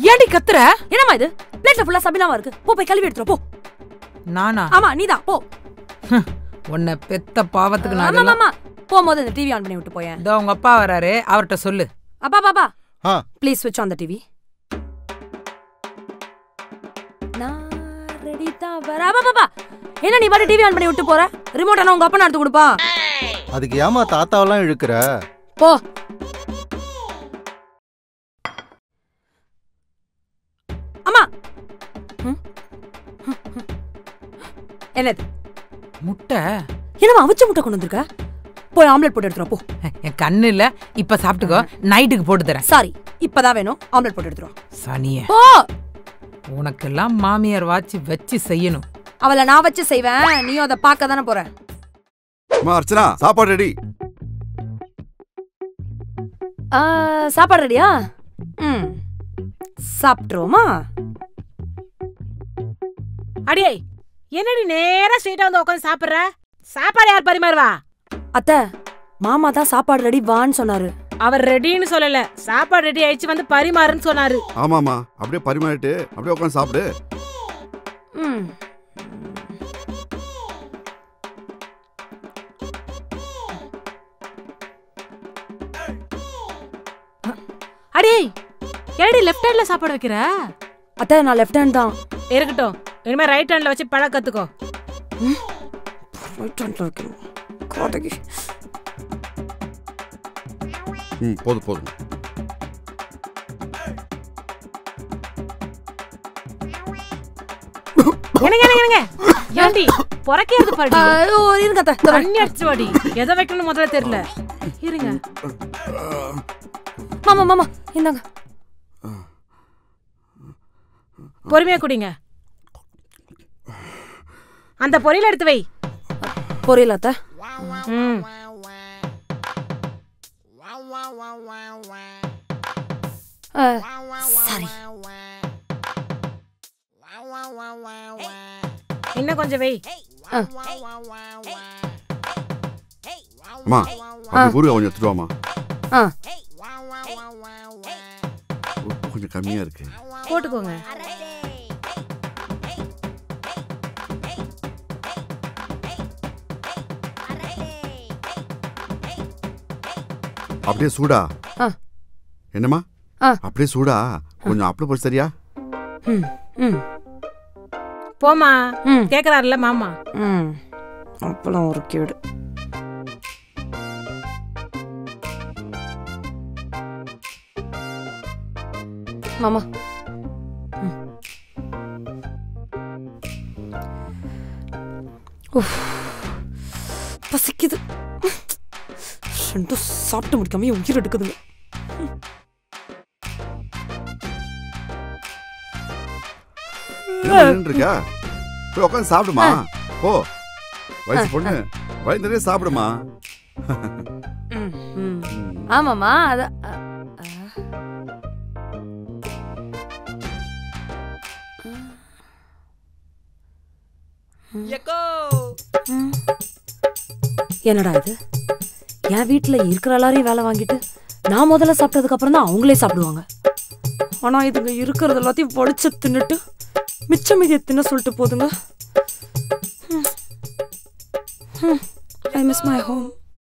ஏன்டி கத்துற என்னம்மா இது பிளேட்ல ஃபுல்லா சபினாவா இருக்கு போ போய் கழுவி எடுத்துரு போ நானா ஆமா நீதான் போ உன்னை பெத்த பாவத்துக்கு நான் ஆமா இதெல்லாம் ஆமா போகும்போது இந்த டிவி ஆன் பண்ணி விட்டு போயேன் இதோ உங்க அப்பா வராரு அவர்ட்ட சொல்லு அப்பா பாப்பா ஆ ப்ளீஸ் ஸ்விட்ச் ஆன் த டிவி நான் ரெடி தான் வர அப்பா பாப்பா என்ன நீ பாட்டு டிவி ஆன் பண்ணி விட்டு போற ரிமோட் ஆனா உங்க அப்பா எடுத்து கொடுப்பான் அதுக்கு ஏமா தாத்தாவெல்லாம் இழுக்கிற போ அம்மா ம்? என்னது முட்டை என்னம்மா அவிச்ச முட்டை கொண்டு வந்திருக்க போய் ஆம்லெட் போட்டு எடுத்துரு போ என் கண்ணு இல்ல இப்ப சாப்பிட்டுக்கோ நைட்டுக்கு போட்டு தரேன் சாரி இப்பதான் வேணும் ஆம்லெட் போட்டு எடுத்துரு சனிய போ உனக்கெல்லாம் மாமியார் வாச்சு வச்சு செய்யணும் அவளை நான் வச்சு செய்வேன் நீயும் அதை பார்க்க தானே போற அம்மா அர்ச்சனா சாப்பாடு ரெடி ஆ, சாப்பாடு ரெடியா ம் சாப்பிட்ருவோமா அடியே என்னடி நேரா ஸ்ட்ரெயிட்டா வந்து உட்காந்து சாப்பிடுற சாப்பாடு யார் பரிமாறுவா அத்தை மாமா தான் சாப்பாடு ரெடி வான்னு சொன்னாரு அவர் ரெடின்னு சொல்லல சாப்பாடு ரெடி ஆயிடுச்சு வந்து பரிமாறுன்னு சொன்னாரு ஆமாம்மா அப்படியே பரிமாறிட்டு அப்படியே உட்காந்து சாப்பிடு ம் அடியே ஏடி லெஃப்ட் ஹேண்ட்ல சாப்பாடு வைக்கிற அத்தை நான் லெஃப்ட் ஹேண்ட் தான் இருக்கட்டும் இனிமே ரைட் ஹேண்ட்ல வச்சு பழ கத்துக்கோ ரைட் ஹேண்ட்ல வைக்கணும் காதகி ம் போதும் போதும் என்னங்க என்னங்க என்னங்க ஏண்டி பொறக்கிறது பாருடி ஐயோ இருங்க அத்தை இந்த வரேன். தண்ணி அடிச்சு வாடி எதை வைக்கணும்னு முதல்ல தெரியல இருங்க மாமா மாமா இந்தாங்க பொறுமையா குடிங்க அந்த பொரியல் எடுத்து வை புரியல அத்தை ம் ஆ, சரி இன்னும் கொஞ்சம் வை அம்மா அப்படி ஊருகா கொஞ்சம் எடுத்துட்டு வாம்மா ஆ உப்பு கொஞ்சம் கம்மியா இருக்கு போட்டுக்கோங்க அப்படியே சூடா ஆ. என்னம்மா ஆ. அப்படியே சூடா கொஞ்சம் அப்பளம் போட்டு சரியா ம் ம் போமா ம் கேக்குறாருல்ல மாமா ம் அப்பளம் ஒரு கேடு மாமா ம். உஃப். பசிக்குது ரெண்டும் சாப்பிட்டு முடிக்காம என் உயிர் எடுக்குதுங்க என்ன நின்று இருக்கா போய் உட்காந்து சாப்பிடுமா போ வயசு பொண்ணு வயிறு நிறைய சாப்பிடுமா ம், ம். ஆமாம்மா அத அ- அ. ம். என்னடா இது என் வீட்ல இருக்கிற எல்லாரையும் வேலை வாங்கிட்டு நான் முதல்ல சாப்பிட்டதுக்கு அப்புறம் தான் அவங்களே சாப்பிடுவாங்க ஆனா இதுங்க இருக்கிறது எல்லாத்தையும் வடிச்சு தின்னுட்டு மிச்சம் மீதியை தின்ன சொல்லிட்டு போதுங்க ஐ மிஸ் மை ஹோம்